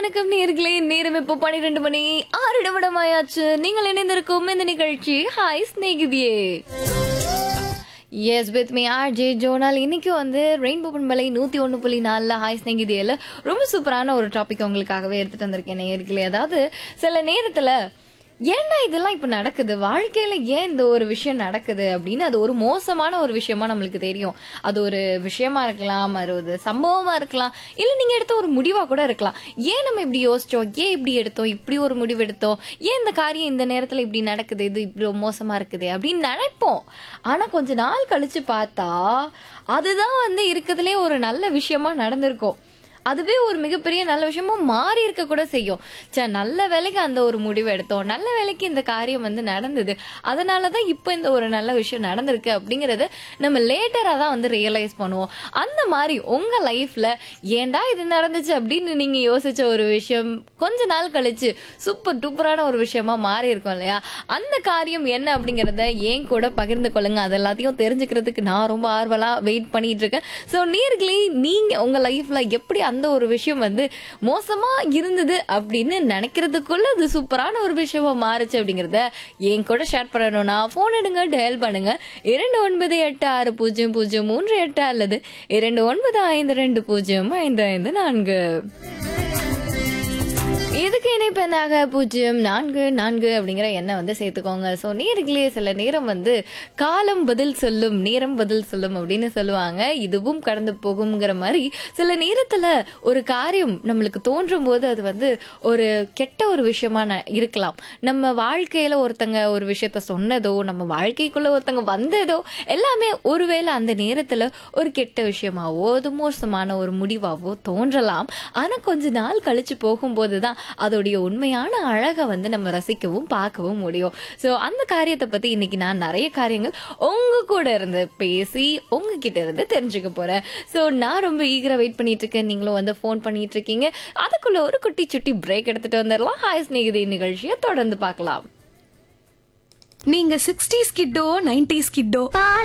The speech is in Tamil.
வணக்கம் நேர்களே நேரம் இப்போ பன்னிரெண்டு மணி ஆறு நிமிடமாயாச்சு நீங்கள் இணைந்திருக்கும் இந்த நிகழ்ச்சி hi Snegithiye yes with me RJ ஜே ஜோனால் இன்னைக்கு வந்து ரெயின்போ பண்பலை நூற்றி ஒன்று புள்ளி நாலில் ஹாய் ஸ்நேகிதியில் ரொம்ப சூப்பரான ஒரு டாபிக் உங்களுக்காகவே எடுத்துட்டு வந்திருக்கேன் நேர்களே அதாவது சில நேரத்தில் ஏன்னா இதெல்லாம் இப்ப நடக்குது வாழ்க்கையில ஏன் இந்த ஒரு விஷயம் நடக்குது அப்படின்னு அது ஒரு மோசமான ஒரு விஷயமா நம்மளுக்கு தெரியும் அது ஒரு விஷயமா இருக்கலாம் அது ஒரு சம்பவமா இருக்கலாம் இல்ல நீங்க எடுத்த ஒரு முடிவா கூட இருக்கலாம் ஏன் நம்ம இப்படி யோசிச்சோம் ஏன் இப்படி எடுத்தோம் இப்படி ஒரு முடிவு எடுத்தோம் ஏன் இந்த காரியம் இந்த நேரத்துல இப்படி நடக்குது இது இப்படி மோசமா இருக்குது அப்படின்னு நினைப்போம் ஆனா கொஞ்ச நாள் கழிச்சு பார்த்தா அதுதான் வந்து இருக்கிறதுலே ஒரு நல்ல விஷயமா நடந்திருக்கும் அதுவே ஒரு மிகப்பெரிய நல்ல விஷயமா மாறி இருக்க கூட செய்யும் சே நல்ல வேலைக்கு அந்த ஒரு முடிவு எடுத்தோம் நல்ல வேலைக்கு இந்த காரியம் வந்து நடந்தது அதனாலதான் இப்போ இந்த ஒரு நல்ல விஷயம் நடந்திருக்கு அப்படிங்கறது நம்ம லேட்டரா தான் வந்து ரியலைஸ் பண்ணுவோம் அந்த மாதிரி உங்க லைஃப்ல ஏன்டா இது நடந்துச்சு அப்படின்னு நீங்க யோசிச்ச ஒரு விஷயம் கொஞ்ச நாள் கழிச்சு சூப்பர் டூப்பரான ஒரு விஷயமா மாறி இருக்கும் இல்லையா அந்த காரியம் என்ன அப்படிங்கறத ஏன் கூட பகிர்ந்து கொள்ளுங்க அது எல்லாத்தையும் தெரிஞ்சுக்கிறதுக்கு நான் ரொம்ப ஆர்வலா வெயிட் பண்ணிட்டு இருக்கேன் ஸோ நேர்களே நீங்க உங்க லைஃப்ல எப்படி அந்த ஒரு விஷயம் வந்து மோசமா இருந்தது அப்படின்னு நினைக்கிறதுக்குள்ள அது சூப்பரான ஒரு விஷயமா மாறுச்சு அப்படிங்கறத என் கூட ஷேர் பண்ணணும்னா போன் எடுங்க டயல் பண்ணுங்க இரண்டு ஒன்பது எட்டு ஆறு பூஜ்ஜியம் பூஜ்ஜியம் மூன்று எட்டு அல்லது இரண்டு ஒன்பது ஐந்து ரெண்டு பூஜ்ஜியம் ஐந்து ஐந்து நான்கு இதுக்கு இணைப்பெண்ணாக பூஜ்ஜியம் நான்கு நான்கு அப்படிங்கிற எண்ணெய் வந்து சேர்த்துக்கோங்க ஸோ நேர்களே சில நேரம் வந்து காலம் பதில் சொல்லும் நேரம் பதில் சொல்லும் அப்படின்னு சொல்லுவாங்க இதுவும் கடந்து போகுங்கிற மாதிரி சில நேரத்துல ஒரு காரியம் நம்மளுக்கு தோன்றும் போது அது வந்து ஒரு கெட்ட ஒரு விஷயமா ந- இருக்கலாம் நம்ம வாழ்க்கையில ஒருத்தங்க ஒரு விஷயத்த சொன்னதோ நம்ம வாழ்க்கைக்குள்ள ஒருத்தங்க வந்ததோ எல்லாமே ஒருவேளை அந்த நேரத்துல ஒரு கெட்ட விஷயமாவோ அது மோசமான ஒரு முடிவாவோ தோன்றலாம் ஆனா கொஞ்ச நாள் கழிச்சு போகும்போது தான் அதோடைய உண்மையான அழகை வந்து நம்ம ரசிக்கவும் பார்க்கவும் முடியும் ஸோ அந்த காரியத்தை பத்தி இன்னைக்கு நான் நிறைய காரியங்கள் உங்க கூட இருந்து பேசி உங்ககிட்ட இருந்து தெரிஞ்சுக்க போறேன் ஸோ நான் ரொம்ப ஈகரா வெயிட் பண்ணிட்டு இருக்கேன் நீங்களும் வந்து ஃபோன் பண்ணிட்டு இருக்கீங்க அதுக்குள்ள ஒரு குட்டி சுட்டி பிரேக் எடுத்துட்டு வந்துடலாம் ஹாய் ஸ்நேகிதி நிகழ்ச்சியை தொடர்ந்து பார்க்கலாம் நீங்க சிக்ஸ்டீஸ் கிட்டோ நைன்டிஸ் கிட்டோ